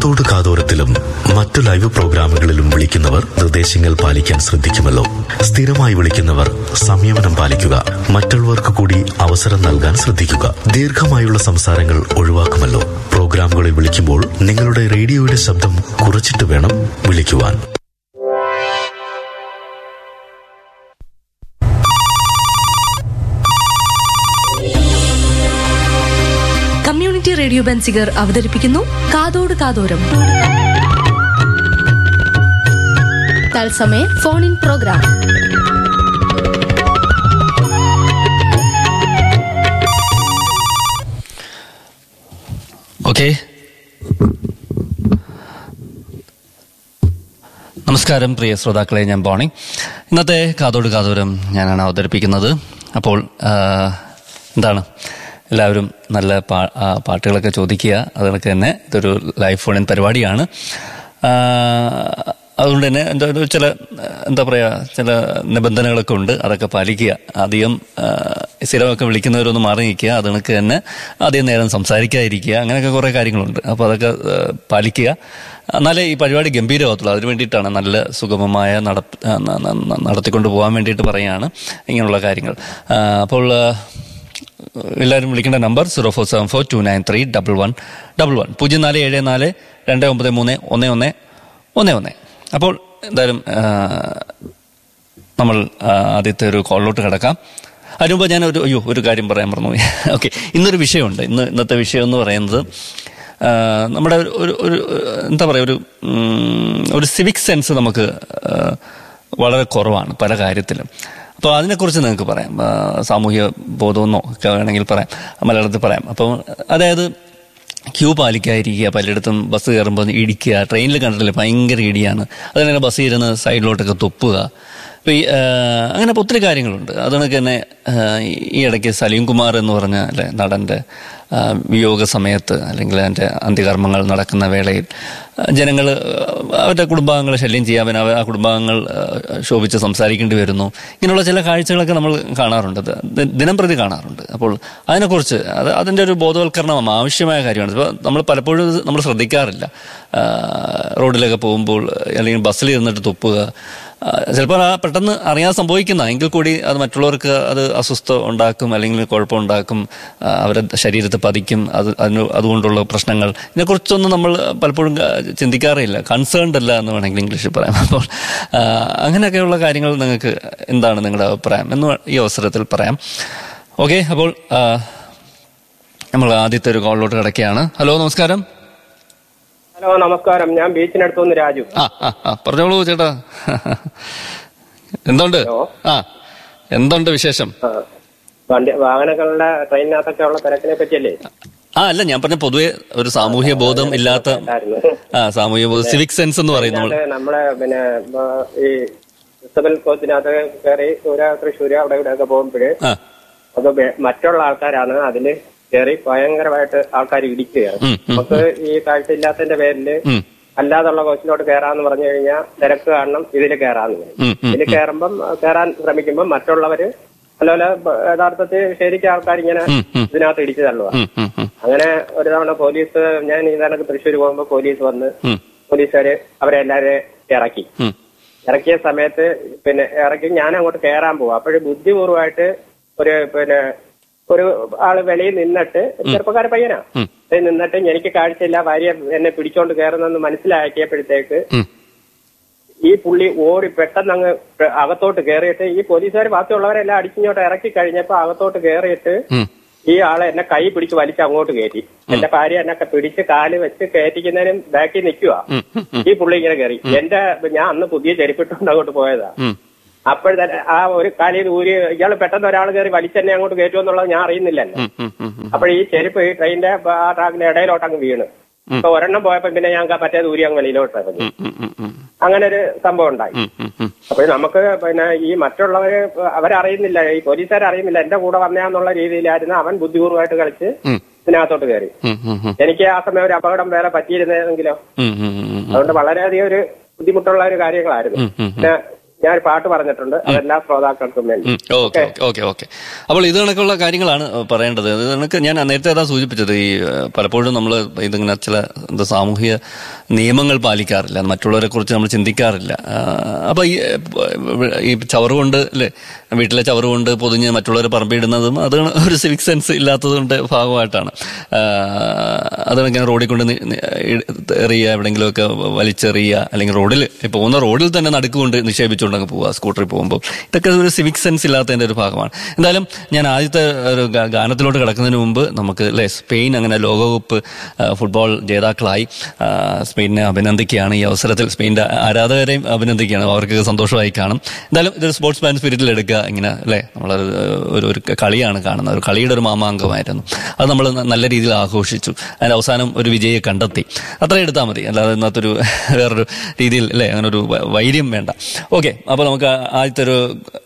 കാതോട് കാതോരത്തിലും മറ്റു ലൈവ് പ്രോഗ്രാമുകളിലും വിളിക്കുന്നവർ നിർദ്ദേശങ്ങൾ പാലിക്കാൻ ശ്രദ്ധിക്കുമല്ലോ സ്ഥിരമായി വിളിക്കുന്നവർ സംയമനം പാലിക്കുക മറ്റുള്ളവർക്ക് കൂടി അവസരം നൽകാൻ ശ്രദ്ധിക്കുക ദീർഘമായുള്ള സംസാരങ്ങൾ ഒഴിവാക്കുമല്ലോ പ്രോഗ്രാമുകളിൽ വിളിക്കുമ്പോൾ നിങ്ങളുടെ റേഡിയോയുടെ ശബ്ദം കുറച്ചിട്ട് വേണം വിളിക്കുവാൻ കമ്മ്യൂണിറ്റി റേഡിയോ ബൻസിഗർ അവതരിപ്പിക്കുന്നു കാതോട് കാതോരം തത്സമയ ഫോൺ ഇൻ പ്രോഗ്രാം ഓക്കെ നമസ്കാരം പ്രിയ ശ്രോതാക്കളെ ഞാൻ ബോണി ഇന്നത്തെ കാതോട് കാതോരം ഞാനാണ് അവതരിപ്പിക്കുന്നത് അപ്പോൾ ആ, എന്താണ് എല്ലാവരും നല്ല പാ ആ, പാട്ടുകളൊക്കെ ചോദിക്കുക അതുകണക്ക് തന്നെ ഇതൊരു ലൈവ് ഫോണിൻ പരിപാടിയാണ് ആ, അതുകൊണ്ട് തന്നെ എന്താ ഒരു ചില ആ, എന്താ പറയുക ചില നിബന്ധനകളൊക്കെ ഉണ്ട് അതൊക്കെ പാലിക്കുക അധികം ആ, സ്ഥിരമൊക്കെ വിളിക്കുന്നവരൊന്ന് മാറി നിൽക്കുക അത് കണക്ക് തന്നെ അധികം നേരം സംസാരിക്കാതിരിക്കുക അങ്ങനെയൊക്കെ കുറേ കാര്യങ്ങളുണ്ട് അപ്പോൾ അതൊക്കെ ആ, പാലിക്കുക എന്നാലേ ഈ പരിപാടി ഗംഭീരമാകത്തുള്ളൂ അതിന് വേണ്ടിയിട്ടാണ് നല്ല സുഗമമായ നട ആ, ന- ന- ന- നടത്തിക്കൊണ്ട് പോകാൻ വേണ്ടിയിട്ട് പറയുകയാണ് ഇങ്ങനെയുള്ള കാര്യങ്ങൾ ആ, അപ്പോൾ ആ, എല്ലാവരും വിളിക്കേണ്ട number zero four seven four two nine three double one double one പൂജ്യം നാല് ഏഴ് നാല് രണ്ട് ഒമ്പത് മൂന്ന് ഒന്ന് ഒന്ന് ഒന്ന് ഒന്ന് അപ്പോൾ എന്തായാലും ആ, നമ്മൾ ആ, ആദ്യത്തെ ഒരു കോളിലോട്ട് കിടക്കാം അതിന് മുമ്പ് ഞാൻ ഒരു അയ്യോ ഒരു കാര്യം പറയാൻ മറന്നു ഓക്കെ ഇന്നൊരു വിഷയമുണ്ട് ഇന്ന് ഇന്നത്തെ വിഷയം എന്ന് പറയുന്നത് ആ, നമ്മുടെ ഒരു ഒരു ഒരു എന്താ പറയുക ഒരു ഉം, ഒരു സിവിക് സെൻസ് നമുക്ക് ആ, വളരെ കുറവാണ് പല കാര്യത്തിലും അപ്പോൾ അതിനെക്കുറിച്ച് നിങ്ങൾക്ക് പറയാം ആ, സാമൂഹ്യ ബോധമെന്നോ ഒക്കെ വേണമെങ്കിൽ പറയാം മലയാളത്തിൽ പറയാം അപ്പോൾ അതായത് ക്യൂ പാലിക്കാതിരിക്കുക പലയിടത്തും ബസ് കയറുമ്പോൾ ഇടിക്കുക ട്രെയിനിൽ കണ്ടിട്ടില്ലേ ഭയങ്കര ഇടിയാണ് അതുതന്നെ ബസ്സിൽ ഇരുന്ന് സൈഡിലോട്ടൊക്കെ തുപ്പുക അപ്പോൾ ഈ ആ, അങ്ങനെ ഇപ്പോൾ ഒത്തിരി കാര്യങ്ങളുണ്ട് അതുകണക്ക് തന്നെ ആ, ഈ ഇടയ്ക്ക് സലീം കുമാർ എന്ന് പറഞ്ഞ അല്ലെ നടൻ്റെ ആ, വിയോഗ സമയത്ത് അല്ലെങ്കിൽ അതിൻ്റെ അന്ത്യകർമ്മങ്ങൾ നടക്കുന്ന വേളയിൽ ജനങ്ങൾ അവരുടെ കുടുംബാംഗങ്ങളെ ശല്യം ചെയ്യാൻ അവ ആ കുടുംബാംഗങ്ങൾ ആ, ശോഭിച്ച് സംസാരിക്കേണ്ടി വരുന്നു ഇങ്ങനെയുള്ള ചില കാഴ്ചകളൊക്കെ നമ്മൾ കാണാറുണ്ട് അത് ദി- ദിനം പ്രതി കാണാറുണ്ട് അപ്പോൾ അതിനെക്കുറിച്ച് അത് അതിൻ്റെ ഒരു ബോധവൽക്കരണം ആവശ്യമായ കാര്യമാണ് ഇപ്പോൾ നമ്മൾ പലപ്പോഴും ഇത് നമ്മൾ ശ്രദ്ധിക്കാറില്ല ആ, റോഡിലൊക്കെ പോകുമ്പോൾ അല്ലെങ്കിൽ ബസ്സിൽ ഇരുന്നിട്ട് തുപ്പുക ആ, ചിലപ്പോൾ ആ പെട്ടെന്ന് അറിയാൻ സംഭവിക്കുന്ന എങ്കിൽ കൂടി അത് മറ്റുള്ളവർക്ക് അത് അസ്വസ്ഥ ഉണ്ടാക്കും അല്ലെങ്കിൽ കുഴപ്പമുണ്ടാക്കും ആ, അവരുടെ ശരീരത്തെ പതിക്കും അത് അതിന് അതുകൊണ്ടുള്ള പ്രശ്നങ്ങൾ ഇതിനെക്കുറിച്ചൊന്നും നമ്മൾ പലപ്പോഴും ക- ചിന്തിക്കാറില്ല കൺസേൺഡ് അല്ല എന്ന് വേണമെങ്കിൽ ഇംഗ്ലീഷിൽ പറയാം അപ്പോൾ ആ, അങ്ങനെയൊക്കെയുള്ള കാര്യങ്ങൾ നിങ്ങൾക്ക് എന്താണ് നിങ്ങളുടെ അഭിപ്രായം എന്ന് ഈ അവസരത്തിൽ പറയാം ഓക്കെ അപ്പോൾ ആ, നമ്മൾ ആദ്യത്തെ ഒരു കോളിലോട്ട് കിടക്കുകയാണ് ഹലോ നമസ്കാരം ഹലോ നമസ്കാരം ഞാൻ ബീച്ചിനടുത്ത് നിന്ന് രാജു ആ ആ ആ പറഞ്ഞോളൂ ചേട്ടാ എന്തുണ്ട് ഹലോ. ആ എന്തുണ്ട് വിശേഷം ആ. വണ്ടി വാഹനങ്ങളുടെ ട്രെയിനിനകത്തൊക്കെ ഉള്ള തിരക്കിനെ പറ്റിയല്ലേ ആ അല്ല ഞാൻ പറഞ്ഞ പൊതുവെ ഒരു സാമൂഹ്യ ബോധം ഇല്ലാത്ത ഉണ്ടായിരുന്നു. ആ സാമൂഹ്യ ബോധം സിവിക് സെൻസ് എന്ന് പറയും നമ്മൾ അതിനകത്ത് നമ്മളെ പിന്നെ ആ, ഈ ക്രിസ്തബൽ കോച്ചിനകത്ത് കയറി സൂര്യ തൃശ്ശൂര് അവിടെ ഇവിടെ ഒക്കെ പോകുമ്പോഴ് ആ അത് വെ- മറ്റുള്ള ആൾക്കാരാണ് അതില് കയറി ഭയങ്കരമായിട്ട് ആൾക്കാർ ഇടിക്കുകയാണ് ഉം, ഉം, നമുക്ക് ഈ കാഴ്ചയില്ലാത്തതിന്റെ പേരില് ഉം, അല്ലാതുള്ള കോച്ചിലോട്ട് കയറാന്ന് പറഞ്ഞു കഴിഞ്ഞാൽ തിരക്ക് കാരണം ഇതിൽ കയറാന്ന് പറയും ഉം, ഉം, ഇതിൽ കയറുമ്പം കയറാൻ ശ്രമിക്കുമ്പോൾ മറ്റുള്ളവര് അല്ലപോലെ യഥാർത്ഥത്തിൽ ശരിക്കും ആൾക്കാർ ഇങ്ങനെ ഉം, ഉം. ഇതിനകത്ത് ഇടിച്ചു തള്ളുക ഉം, ഉം, ഉം, അങ്ങനെ ഒരു തവണ പോലീസ് ഞാൻ ഈ കണക്ക് തൃശ്ശൂർ പോകുമ്പോൾ പോലീസ് വന്ന് ഉം, പോലീസുകാര് അവരെ എല്ലാവരെയും ഇറക്കി ഉം, ഇറക്കിയ സമയത്ത് പിന്നെ ഇറക്കി ഞാൻ അങ്ങോട്ട് കയറാൻ പോകും അപ്പോഴും ബുദ്ധിപൂർവമായിട്ട് ഒരു പിന്നെ ഒരു ആള് വെളിയിൽ നിന്നിട്ട് ചെറുപ്പക്കാര പയ്യനാ ഉം. വെളിയിൽ നിന്നിട്ട് എനിക്ക് കാഴ്ചയില്ല ഭാര്യ എന്നെ പിടിച്ചോണ്ട് കയറുന്നെന്ന് മനസ്സിലാക്കിയപ്പോഴത്തേക്ക് ഉം. ഈ പുള്ളി ഓടി പെട്ടെന്ന് അങ്ങ് പെ- അകത്തോട്ട് കയറിയിട്ട് ഈ പോലീസുകാർ ബാക്കിയുള്ളവരെല്ലാം അടിച്ചിങ്ങോട്ട് ഇറക്കി കഴിഞ്ഞപ്പോ അകത്തോട്ട് കയറിയിട്ട് ഉം. ഈ ആളെ എന്നെ കൈ പിടിച്ച് വലിച്ച് അങ്ങോട്ട് കയറ്റി എന്റെ ഭാര്യ എന്നെ പിടിച്ച് കാല് വെച്ച് കയറ്റിക്കുന്നതിനും ബാക്കിൽ നിൽക്കുക ഉം, ഉം, ഉം, ഈ പുള്ളി ഇങ്ങനെ കയറി എന്റെ ഞാൻ അന്ന് പുതിയ ചെരുപ്പിട്ടുകൊണ്ട് അങ്ങോട്ട് പോയതാ ഉം. അപ്പോഴത്തന്നെ ആ ഒരു കാലിൽ ഊരി ഇയാൾ പെട്ടെന്ന് ഒരാൾ കയറി വലിച്ചെന്നെ അങ്ങോട്ട് കയറ്റുമെന്നുള്ളത് ഞാൻ അറിയുന്നില്ലല്ലോ ഉം, ഉം, ഉം, ഉം. അപ്പോൾ ഈ ചെരുപ്പ് ഈ ട്രെയിനിന്റെ ആ ട്രാക്കിന്റെ ഇടയിലോട്ട് അങ്ങ് വീണ് അപ്പൊ ഒരെണ്ണം പോയപ്പോ പിന്നെ ഞാൻ മറ്റേത് ഊരി അങ്ങ് വെളിയിലോട്ട് ഇറങ്ങി ഉം, ഉം, ഉം, ഉം. അങ്ങനെ ഒരു സംഭവം ഉണ്ടായി ഉം, ഉം, ഉം. അപ്പോൾ നമുക്ക് പിന്നെ ഈ മറ്റുള്ളവര് അവരറിയുന്നില്ല ഈ പോലീസുകാർ അറിയുന്നില്ല എന്റെ കൂടെ വന്നയാന്നുള്ള രീതിയിലായിരുന്നു അവൻ ബുദ്ധിപൂർവ്വമായിട്ട് കളിച്ച് ഉം. ഇതിനകത്തോട്ട് കയറി ഉം, ഉം, ഉം. എനിക്ക് ആ സമയം ഒരു അപകടം വേറെ പറ്റിയിരുന്നെങ്കിലോ ഉം, ഉം, ഉം, ഉം. അതുകൊണ്ട് വളരെയധികം ഒരു ബുദ്ധിമുട്ടുള്ള ഒരു കാര്യങ്ങളായിരുന്നു ഉം, ഉം, ഉം. പിന്നെ ഞാൻ ഒരു പാട്ട് പറഞ്ഞിട്ടുണ്ട് അതെല്ലാ ശ്രോതാക്കൾക്കും വേണ്ടി ഓക്കെ ഓക്കെ ഓക്കെ അപ്പോൾ ഇത് കണക്കുള്ള കാര്യങ്ങളാണ് പറയേണ്ടത് ഇത് കണക്ക് ഞാൻ നേരത്തെ അതാ സൂചിപ്പിച്ചത് ഈ ഏഹ്, പലപ്പോഴും നമ്മൾ ഇതിങ്ങനെ ചില എന്താ സാമൂഹിക നിയമങ്ങൾ പാലിക്കാറില്ല മറ്റുള്ളവരെ കുറിച്ച് നമ്മൾ ചിന്തിക്കാറില്ല ആഹ്, അപ്പൊ ഈ ഏഹ്, ഈ ചവറ് കൊണ്ട് അല്ലേ വീട്ടിലെ ചവറ് കൊണ്ട് പൊതിഞ്ഞ് മറ്റുള്ളവരെ പറമ്പിടുന്നതും അത് ഒരു സിവിക് സെൻസ് ഇല്ലാത്തതിന്റെ ഭാഗമായിട്ടാണ് ആഹ്, അത് ഇങ്ങനെ റോഡിൽ കൊണ്ട് നി- നി- ഇ- എറിയുക എവിടെയെങ്കിലുമൊക്കെ വലിച്ചെറിയുക അല്ലെങ്കിൽ റോഡിൽ ഈ പോകുന്ന റോഡിൽ തന്നെ നടുക്ക് കൊണ്ട് നിക്ഷേപിച്ചുകൊണ്ട് അങ്ങ് പോവുക സ്കൂട്ടറിൽ പോകുമ്പോൾ ഇതൊക്കെ ഒരു സിവിക് സെൻസ് ഇല്ലാത്തതിന്റെ ഒരു ഭാഗമാണ് എന്തായാലും ഞാൻ ആദ്യത്തെ ഒരു ഗാ- ഗാനത്തിലോട്ട് കിടക്കുന്നതിന് മുമ്പ് നമുക്ക് അല്ലെ സ്പെയിൻ അങ്ങനെ ലോകകപ്പ് ആ, ഫുട്ബോൾ ജേതാക്കളായി ആ, സ്പെയിനെ അഭിനന്ദിക്കുകയാണ് ഈ അവസരത്തിൽ സ്പെയിൻ്റെ ആരാധകരെയും അഭിനന്ദിക്കുകയാണ് അവർക്ക് സന്തോഷമായി കാണും എന്തായാലും ഇതൊരു സ്പോർട്സ് മാൻ സ്പിരിറ്റിൽ എടുക്കുക ഇങ്ങനെ അല്ലേ നമ്മളൊരു ഒരു ഒരു കളിയാണ് കാണുന്നത് ഒരു കളിയുടെ ഒരു മാമാങ്കമായിരുന്നു അത് നമ്മൾ നല്ല രീതിയിൽ ആഘോഷിച്ചു അതിന് അവസാനം ഒരു വിജയെ കണ്ടെത്തി അത്ര എടുത്താൽ മതി അല്ലാതെ ഇന്നത്തൊരു വേറൊരു രീതിയിൽ അല്ലേ അങ്ങനെ ഒരു വ- വൈര്യം വേണ്ട ഓക്കെ അപ്പോൾ നമുക്ക് ആദ്യത്തെ ഒരു